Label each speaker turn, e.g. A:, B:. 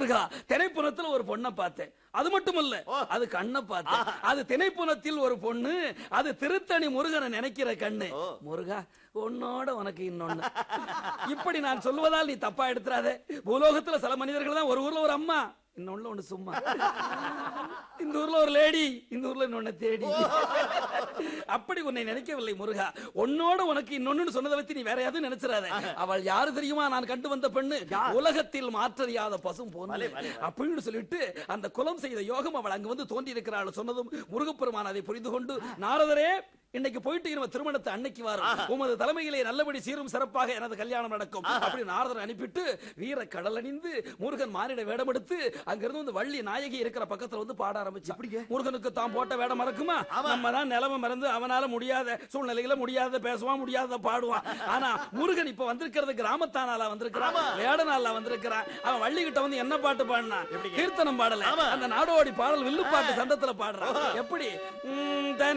A: முருகா திரைப்புணத்துல ஒரு பொண்ணை பார்த்தேன் அது மட்டுமல்ல அது கண்ணை பார்த்தேன் அது திணைப்புணத்தில் ஒரு பொண்ணு அது திருத்தணி முருகனை நினைக்கிற கண்ணு முருகா உன்னோட உனக்கு இன்னொன்னு இப்படி நான் சொல்வதால் நீ தப்பா எடுத்துறாத பூலோகத்துல சில மனிதர்கள் தான் ஒரு ஊர்ல ஒரு அம்மா இன்னொன்னு ஒண்ணு சும்மா இந்த ஊர்ல ஒரு லேடி இந்த ஊர்ல இன்னொன்னு தேடி அப்படி உன்னை நினைக்கவில்லை முருகா உன்னோட உனக்கு இன்னொன்னு சொன்னதை வச்சு நீ வேற எதுவும் நினைச்சிடாத அவள் யாரு தெரியுமா நான் கண்டு வந்த பெண்ணு உலகத்தில் மாற்றறியாத பசும் போன அப்படின்னு சொல்லிட்டு அந்த குலம் செய்த யோகம் அவள் அங்கு வந்து தோன்றி இருக்கிறாள் சொன்னதும் முருகப்பெருமான் அதை புரிந்து கொண்டு நாரதரே இன்னைக்கு போயிட்டு இவன் திருமணத்தை அன்னைக்கு வரும் உமது தலைமையிலே நல்லபடி சீரும் சிறப்பாக எனது கல்யாணம் நடக்கும் அப்படி நாரதர் அனுப்பிட்டு வீர கடல் அணிந்து முருகன் மானிட வேடம் எடுத்து அங்கிருந்து வந்து வள்ளி நாயகி இருக்கிற பக்கத்துல வந்து பாட ஆரம்பிச்சு முருகனுக்கு தான் போட்ட வேடம் மறக்குமா நம்ம தான் நிலைமை மறந்து அவனால முடியாத சூழ்நிலையில முடியாத பேசுவான் முடியாத பாடுவான் ஆனா முருகன் இப்ப வந்திருக்கிறது கிராமத்தானால வந்திருக்கிறான் வேடனால வந்திருக்கிறான் அவன் வள்ளி கிட்ட வந்து என்ன பாட்டு பாடினா கீர்த்தனம் பாடல அந்த நாடோடி பாடல் வில்லு பாட்டு சண்டத்துல பாடுறான் எப்படி உம், தனி